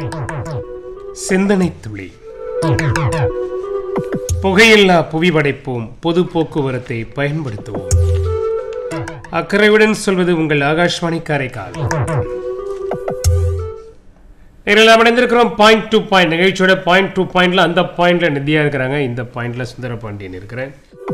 சிந்தனை துளி புகையில்லா புவி படைப்போம் பொது போக்குவரத்தை பயன்படுத்துவோம் அக்கறையுடன் சொல்வது உங்கள் ஆகாஷ்வாணி காரைக்கால் இதில் நாம் இணைந்திருக்கிறோம் பாயிண்ட் டு பாயிண்ட் நிகழ்ச்சியோட பாயிண்ட் டு பாயிண்ட்ல அந்த பாயிண்ட்ல நிதியா இருக்கிறாங்க இந்த பாயிண்ட்ல சுந்தர பாண்டியன் இருக்கிறேன்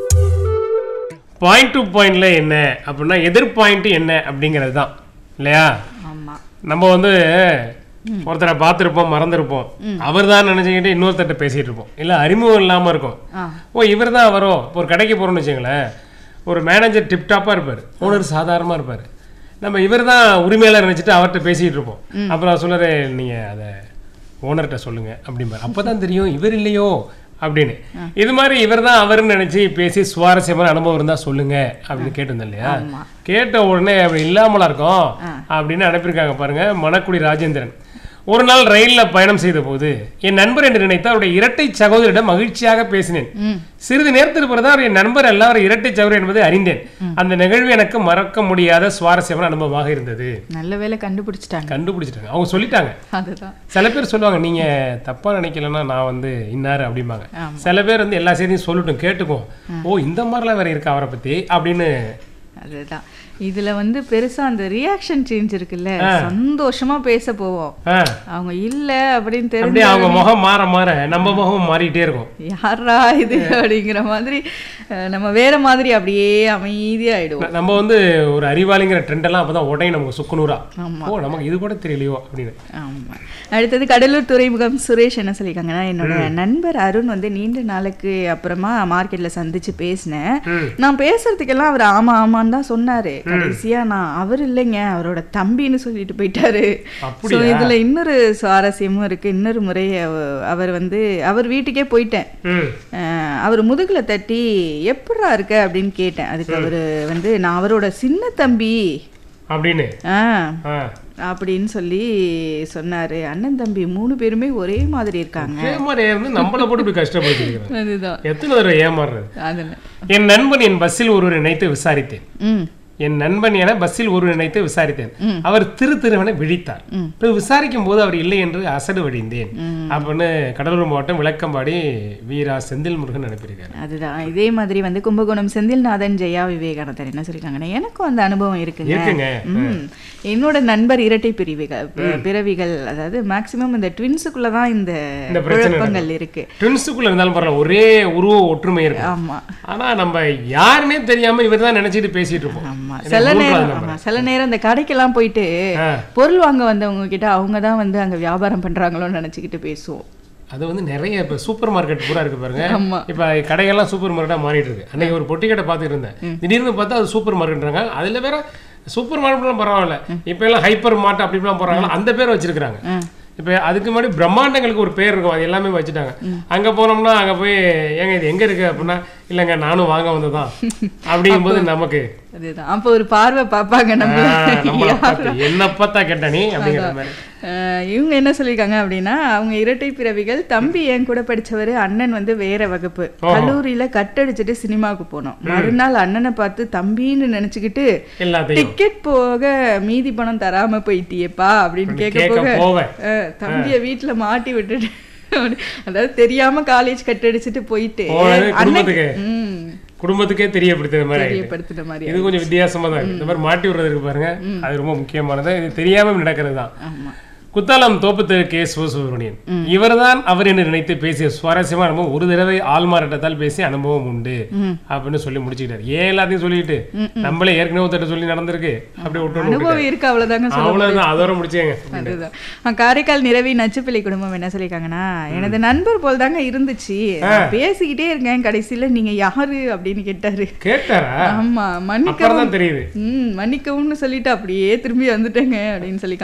பாயிண்ட் டு பாயிண்ட்ல என்ன அப்படின்னா எதிர் பாயிண்ட் என்ன அப்படிங்கிறது தான் இல்லையா ஆமா நம்ம வந்து ஒருத்தரை பார்த்துருப்போம் மறந்துருப்போம் அவர் தான் நினைச்சுக்கிட்டு இன்னொருத்தர்ட்ட பேசிட்டு இருப்போம் இல்ல அறிமுகம் இல்லாம இருக்கும் ஆ ஓ இவர் தான் வரும் இப்போ ஒரு கடைக்கு போறோம்னு வச்சுங்களேன் ஒரு மேனேஜர் டிப்டாப்பா இருப்பார் ஓனர் சாதாரணமா இருப்பார் நம்ம இவர் தான் உரிமையாளர் நினைச்சிட்டு அவர்கிட்ட பேசிட்டு இருப்போம் அப்புறம் சொல்லுற நீங்க அதை ஓனர்கிட்ட சொல்லுங்க அப்படிம்பாரு அப்பதான் தெரியும் இவர் இல்லையோ அப்படின்னு இது மாதிரி இவர் தான் அவர்னு நினைச்சு பேசி சுவாரஸ்யமான அனுபவம் இருந்தா சொல்லுங்க அப்படின்னு கேட்டிருந்தேன் இல்லையா ஆமா. கேட்ட உடனே அப்படி இல்லாமலா இருக்கும் அப்படின்னு அனுப்பியிருக்காங்க பாருங்க மணக்குடி ராஜேந்திரன் ஒரு நாள் ரயில்ல பயணம் செய்த போது என் நண்பர் என்று நினைத்து அவருடைய இரட்டை சகோதரிடம் மகிழ்ச்சியாக பேசினேன் ம் சிறிது நேரத்திற்கு பிறகு அவர் என் நண்பர் அல்ல அவர் இரட்டை சகோதரி என்பதை அறிந்தேன் அந்த நிகழ்வு எனக்கு மறக்க முடியாத சுவாரஸ்யமான அனுபவமாக இருந்தது நல்ல வேளை கண்டுபிடிச்சிட்டாங்க கண்டுபிடிச்சிட்டாங்க அவங்க சொல்லிட்டாங்க அதுதான் சில பேர் சொல்லுவாங்க நீங்க தப்பா நினைக்கலன்னா நான் வந்து இன்னாரு அப்படிம்பாங்க ஆமா. சில பேர் வந்து எல்லா செய்தியும் சொல்லட்டும் கேட்டுக்கும் ஓ இந்த மாதிரிலாம் வேற இருக்கா அவரை பத்தி அப்படின்னு அதுதான் இதுல வந்து பெருசா அந்த ரியாக்ஷன் சேஞ்ச் இருக்குல்ல சந்தோஷமா பேச போவோம் ஆ, அவங்க இல்ல அப்படின்னு தெரிஞ்சு அப்படியே அவங்க முகம் மாற மாற நம்ம முகம் மாறிட்டே இருக்கும் யாரா இது அப்படிங்கிற மாதிரி அஹ், நம்ம வேற மாதிரி அப்படியே அமைதியாயிடுவோம் ந- நம்ம வந்து ஒரு அறிவாளிங்கிற ட்ரெண்ட் எல்லாம் அப்பதான் உடனே நமக்கு சுக்குநூறா ஆமா. ஓ நமக்கு இது கூட தெரியலையோ அப்படின்னு ஆமா அடுத்தது கடலூர் துறைமுகம் சுரேஷ் என்ன சொல்லியிருக்காங்கன்னா என்னோட நண்பர் அருண் வந்து நீண்ட நாளுக்கு அப்புறமா மார்க்கெட்ல சந்திச்சு பேசினேன் ம். நான் பேசுறதுக்கெல்லாம் அவர் ஆமா ஆமான்னு தான் சொன்னாரு கடைசியா நான் அவர் இல்லைங்க அவரோட தம்பின்னு சொல்லிட்டு போயிட்டாரு அப்படியா? ஸோ இதுல இன்னொரு சுவாரஸ்யமும் இருக்கு இன்னொரு முறை அவ- அவர் வந்து அவர் வீட்டுக்கே போயிட்டேன் ம் அஹ் அவர் முதுகுல தட்டி எப்படா இருக்க அப்படின்னு கேட்டேன் அதுக்கு அவரு வந்து நான் அவரோட சின்ன தம்பி அப்படின்னு ஆ ஆ அப்படின்னு சொல்லி சொன்னாரு அண்ணன் தம்பி மூணு பேருமே ஒரே மாதிரி இருக்காங்க ஏமாற இருந்து நம்மளை போட்டு இப்படி கஷ்டப்படுத்திருக்கிறேன் அதுதான் எத்தனை தடவை ஏமாறுறது அதுல என் நண்பன் என் பஸ்ஸில் ஒருவர் நினைத்து விசாரித்தேன் ம் என் நண்பன் என பஸ்ஸில் ஒருவர் நினைத்து விசாரித்தேன் அவர் திரு திருவனை விழித்தார் ம். பிறகு விசாரிக்கும் போது அவர் இல்லை என்று அசடு வடிந்தேன் ம். அப்படின்னு கடலூர் மாவட்டம் விளக்கம்பாடி வீரா செந்தில் முருகன் அனுப்பியிருக்காரு அதுதான் இதே மாதிரி வந்து கும்பகோணம் செந்தில்நாதன் ஜெயா விவேகானந்தர் என்ன சொல்லியிருக்காங்கன்னா எனக்கும் அந்த அனுபவம் இருக்குங்க இருக்குங்க ம் என்னோட நண்பர் இரட்டை பிரிவுகள் பி- பிறவிகள் அதாவது மேக்சிமம் இந்த ட்வின்ஸுக்குள்ள தான் இந்த இந்த பிரச்சனை குழப்பங்கள் இருக்கு ட்வின்ஸுக்குள்ள இருந்தாலும் பரவாயில்ல ஒரே உருவ ஒற்றுமை இருக்கு ஆமா ஆனா நம்ம யாருன்னே தெரியாம இவர் தான் நினைச்சிட்டு பேசிட்டு இருப்போம் ஆமா எனக்கு சில மூன்றாவது நேரம் நம்பர். ஆமா சில நேரம் இந்த கடைக்கெல்லாம் போயிட்டு ஆ. பொருள் வாங்க வந்தவங்க கிட்ட அவங்க தான் வந்து அங்க வியாபாரம் பண்றாங்களோன்னு நினைச்சுக்கிட்டு பேசுவோம் அது வந்து நிறைய இப்ப சூப்பர் மார்க்கெட் பூரா இருக்கு பாருங்க ஆமா இப்ப கடைகள்லாம் சூப்பர் மார்க்கெட்டா மாறிட்டு இருக்கு அன்னைக்கு ஒரு பொட்டி கடை பார்த்துட்டு இருந்தேன் திடீர்னு பார்த்தா அது சூப்பர் மார்க்கெட்றாங்க அதுல வேற சூப்பர் மார்க்கெட்லாம் பரவாயில்ல இப்ப எல்லாம் ஹைப்பர் மார்ட் அப்படிலாம் போறாங்களா அந்த பேரை வச்சிருக்காங்க ஆ. இப்ப அதுக்கு முன்னாடி பிரம்மாண்டங்களுக்கு ஒரு பேர் இருக்கும் அது எல்லாமே வச்சுட்டாங்க அங்க போனோம்னா அங்க போய் ஏங்க இது எங்க இருக்கு அப்படின்னா இல்லைங்க நானும் வாங்க வந்ததான் அப்படிங்கும்போது நமக்கு அதுதான் அப்போ ஒரு பார்வை பார்ப்பாங்க நம்ம ஆ, நம்மளை பார்த்து என்ன பார்த்தா கேட்ட நீ அப்படிங்கிற மாதிரி அஹ் இவங்க என்ன சொல்லியிருக்காங்க அப்படின்னா அவங்க இரட்டை பிறவிகள் தம்பி என் கூட படிச்சவரு அண்ணன் வந்து வேற வகுப்பு கல்லூரியில கட்டடிச்சிட்டு சினிமாவுக்கு போனோம் மறுநாள் அண்ணனை பார்த்து தம்பின்னு நினைச்சுக்கிட்டு எல்லாத்தையும் டிக்கெட் போக மீதி பணம் தராம போயிட்டியேப்பா அப்படின்னு கேட்க கேட்க போக போவேன் அஹ் தம்பிய வீட்டுல மாட்டி விட்டுட்டு அதாவது தெரியாம காலேஜ் கட்டடிச்சிட்டு போயிட்டு போனது அண்ணன் குடும்பத்துக்கு ம் குடும்பத்துக்கே தெரியப்படுத்துற மாதிரி ஆயிடுது. தெரியப்படுத்தின மாதிரி இது கொஞ்சம் வித்தியாசமா தான் இருக்கு இந்த மாதிரி மாட்டி விடுறது இருக்கு பாருங்க அது ரொம்ப முக்கியமானது இது தெரியாம நடக்கிறது தான் ஆமா குத்தாலம் தோப்புத்து கே சிவசுப்ரமணியன் இவர்தான் அவர் என்று நினைத்து பேசிய சுவாரஸ்யமா அனுபவம் ஒரு தடவை ஆள்மாறாட்டத்தால் பேசிய அனுபவம் உண்டு அப்படின்னு சொல்லி முடிச்சுக்கிட்டாரு ஏன் எல்லாத்தையும் சொல்லிட்டு நம்மளே ஏற்கனவே ஒருத்தட்ட சொல்லி நடந்திருக்கு அப்படியே விட்டு அனுபவம் இருக்கு அவ்வளவுதாங்க சொல்ல அவ்வளவுதான் அதோட முடிச்சேங்க அதுதான் ஆ, காரைக்கால் நிறவி நச்சுப்பிள்ளை குடும்பம் என்ன சொல்லியிருக்காங்கன்னா எனது நண்பர் போல் தாங்க இருந்துச்சு நான் பேசிக்கிட்டே இருக்கேன் கடைசியில நீங்க யாரு அப்படின்னு கேட்டாரு கேட்டாரா ஆமா அப்புறம் மன்னிக்கவும் தான் தெரியுது ம் மன்னிக்கவும்னு சொல்லிட்டு அப்படியே திரும்பி வந்துட்டேங்க அப்படின்னு சொல்லி